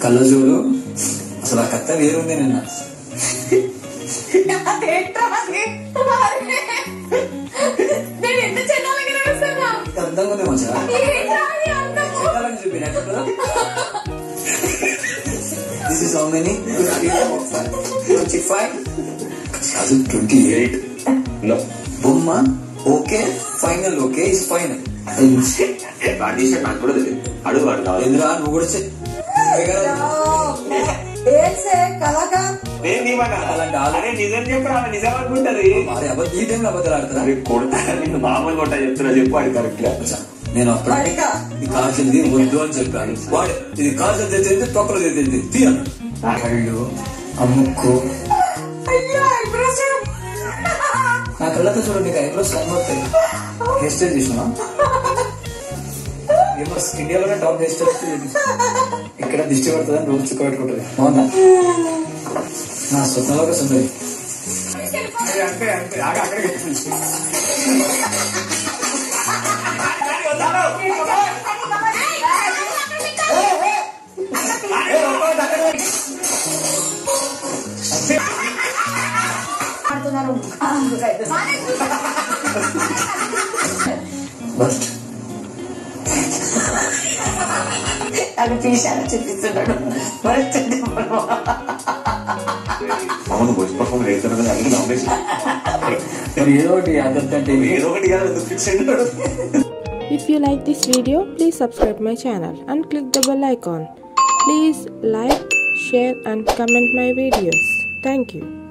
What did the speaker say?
కళ్ళజోడు అసలు ఆ కథ వేరుంది నిన్న అదేంట్రా అది? అరే. నేను ఎంత చెన్నాలకి నడుస్తున్నా ఇది అందంగా ఉంది మచ్చా ఏంట్రా ఈ అందము? చెట్టాలని చూపిన this is how many twenty five కాదు ట్వంటీ ఎయిట్ No. బొమ్మ okay final okay is final ఆ టీషర్ట్ నాకు కూడా తెలియదు అడుగు వాడు కావాలి ఎందురా నువ్వు కూడా చె- ఏడ్సే కళాకార్ నేను నీవన్నా అలాంటి ఆలో- అరే నిజం చెప్పు ఆమె నిజం అనుకుంటది మరి అబద్ధ ఈ టైంలో అబద్ధాలు ఆడతారా అరే కొడతా నేను మామూలు కొట్టా చెప్తున్నా చెప్పు అది కరెక్ట్ గా మచ్చా, నేను అప్పుడు వాడికా? ఇది కాల్చింది వద్దు అని చెప్పాను వాడు ఇది కాల్చిన తెచ్చింది తొక్కలు తెచ్చింది తీయను కళ్ళు అమ్ముక్కు అయ్యో ఐబ్రోస్ నా కళ్ళతో చూడండి నీకు ఐబ్రోస్ కనబడతాయి హెయిర్ స్టైల్ చేసినా ఏమో ఇండియాలోనే టాప్ హెయిర్ స్టైల్ ఇక్కడ దిష్టి పడుతుందని రోజు చుక్క పెట్టుకుంటుంది బాగుందా నా స్వప్నలోక సుందరి అంటే అంటే ఆగ అక్కడికి ఆడుతున్నారు బస్ట్ అది తీశాను చూపిస్తున్నాడు మరి వచ్చింది అవును బస్ పర్ఫార్మ్ చేస్తున్నా కదా అందుకే నామినేషన్ మరి ఏదో ఒకటి అదంటే ఏదో ఒకటి కాదు ఎందుకు ఫిక్స్ అయినాడు If you like this video, please subscribe my channel and click the bell icon. Please like, share and comment my videos. Thank you.